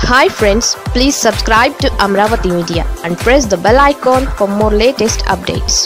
hi friends please subscribe to Amaravati media and press the bell icon for more latest updates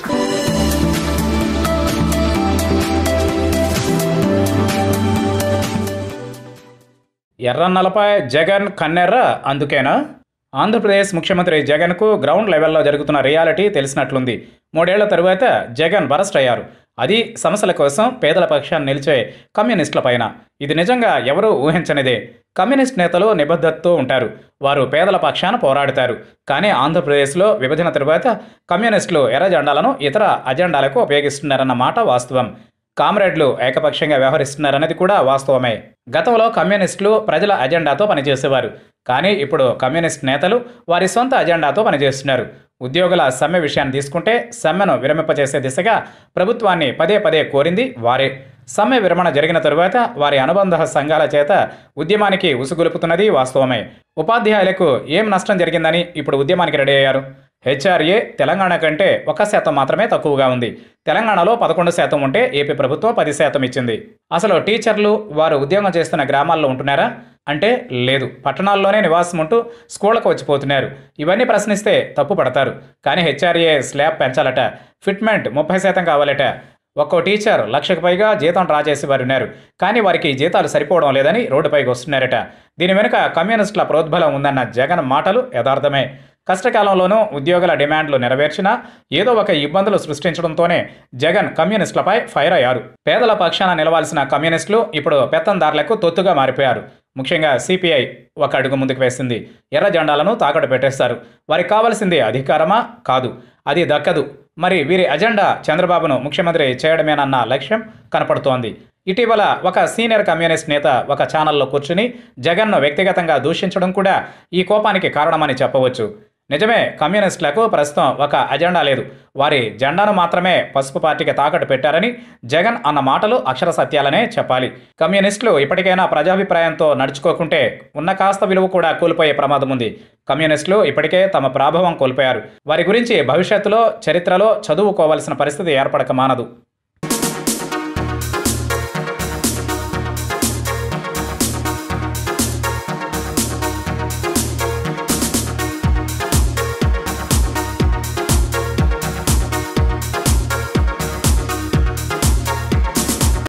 ఎర్రన్నలపై జగన్ కన్నెర్ర అందుకేనా ఆంధ్రప్రదేశ్ ముఖ్యమంత్రి జగన్కు గ్రౌండ్ లెవెల్లో జరుగుతున్న రియాలిటీ తెలిసినట్లుంది మూడేళ్ల తరువాత జగన్ బరస్ట్ అయ్యారు అది సమస్యల కోసం పేదల పక్షాన్ని నిలిచే కమ్యూనిస్టుల పైన ఇది నిజంగా ఎవరూ ఊహించనిదే కమ్యూనిస్ట్ నేతలు నిబద్ధతతో ఉంటారు వారు పేదల పక్షాన పోరాడతారు కానీ ఆంధ్రప్రదేశ్లో విభజన తరువాత కమ్యూనిస్టులు ఎర్ర జెండాలను ఇతర అజెండాలకు ఉపయోగిస్తున్నారన్న మాట వాస్తవం కామ్రేడ్లు ఏకపక్షంగా వ్యవహరిస్తున్నారన్నది కూడా వాస్తవమే గతంలో కమ్యూనిస్టులు ప్రజల అజెండాతో పనిచేసేవారు కానీ ఇప్పుడు కమ్యూనిస్ట్ నేతలు వారి సొంత అజెండాతో పనిచేస్తున్నారు ఉద్యోగుల సమ్మె విషయాన్ని తీసుకుంటే సమ్మెను విరమింపజేసే దిశగా ప్రభుత్వాన్ని పదే పదే కోరింది వారే సమ్మె విరమణ జరిగిన తరువాత వారి అనుబంధ సంఘాల చేత ఉద్యమానికి ఉసుగొలుపుతున్నది వాస్తవమే ఉపాధ్యాయులకు ఏం నష్టం జరిగిందని ఇప్పుడు ఉద్యమానికి రెడీ అయ్యారు హెచ్ఆర్ఏ తెలంగాణ కంటే ఒక శాతం మాత్రమే తక్కువగా ఉంది తెలంగాణలో పదకొండు శాతం ఉంటే ఏపీ ప్రభుత్వం పది శాతం ఇచ్చింది అసలు టీచర్లు వారు ఉద్యోగం చేస్తున్న గ్రామాల్లో ఉంటున్నారా అంటే లేదు పట్టణాల్లోనే నివాసం ఉంటూ స్కూళ్లకు వచ్చిపోతున్నారు ఇవన్నీ ప్రశ్నిస్తే తప్పు పడతారు కానీ హెచ్ఆర్ఏ స్లాబ్ పెంచాలట ఫిట్మెంట్ ముప్పై శాతం కావాలట ఒక్కో టీచర్ లక్షకు పైగా జీతం డ్రా చేసి వారు ఉన్నారు కానీ వారికి జీతాలు సరిపోవడం లేదని రోడ్డుపైకి వస్తున్నారట దీని వెనుక కమ్యూనిస్టుల ప్రోద్బలం ఉందన్న జగన్ మాటలు యథార్థమే కష్టకాలంలోనూ ఉద్యోగుల డిమాండ్లు నెరవేర్చినా ఏదో ఒక ఇబ్బందులు సృష్టించడంతోనే జగన్ కమ్యూనిస్టులపై ఫైర్ అయ్యారు పేదల పక్షాన నిలవాల్సిన కమ్యూనిస్టులు ఇప్పుడు పెత్తందారులకు తొత్తుగా మారిపోయారు ముఖ్యంగా సిపిఐ ఒక అడుగు ముందుకు వేసింది ఎర్ర జెండాలను తాకట్టు పెట్టేస్తారు వారికి కావాల్సింది అధికారమా కాదు అది దక్కదు మరి వీరి అజెండా చంద్రబాబును ముఖ్యమంత్రి చేయడమేనన్న లక్ష్యం కనపడుతోంది ఇటీవల ఒక సీనియర్ కమ్యూనిస్ట్ నేత ఒక ఛానల్లో కూర్చుని జగన్ను వ్యక్తిగతంగా దూషించడం కూడా ఈ కోపానికి కారణమని చెప్పవచ్చు నిజమే కమ్యూనిస్టులకు ప్రస్తుతం ఒక అజెండా లేదు వారి జెండాను మాత్రమే పసుపు పార్టీకి తాకట్టు పెట్టారని జగన్ అన్న మాటలు అక్షర సత్యాలనే చెప్పాలి కమ్యూనిస్టులు ఇప్పటికైనా ప్రజాభిప్రాయంతో నడుచుకోకుంటే ఉన్న కాస్త విలువ కూడా కోల్పోయే ప్రమాదం ఉంది కమ్యూనిస్టులు ఇప్పటికే తమ ప్రాభవం కోల్పోయారు వారి గురించి భవిష్యత్తులో చరిత్రలో చదువుకోవాల్సిన పరిస్థితి ఏర్పడక మానదు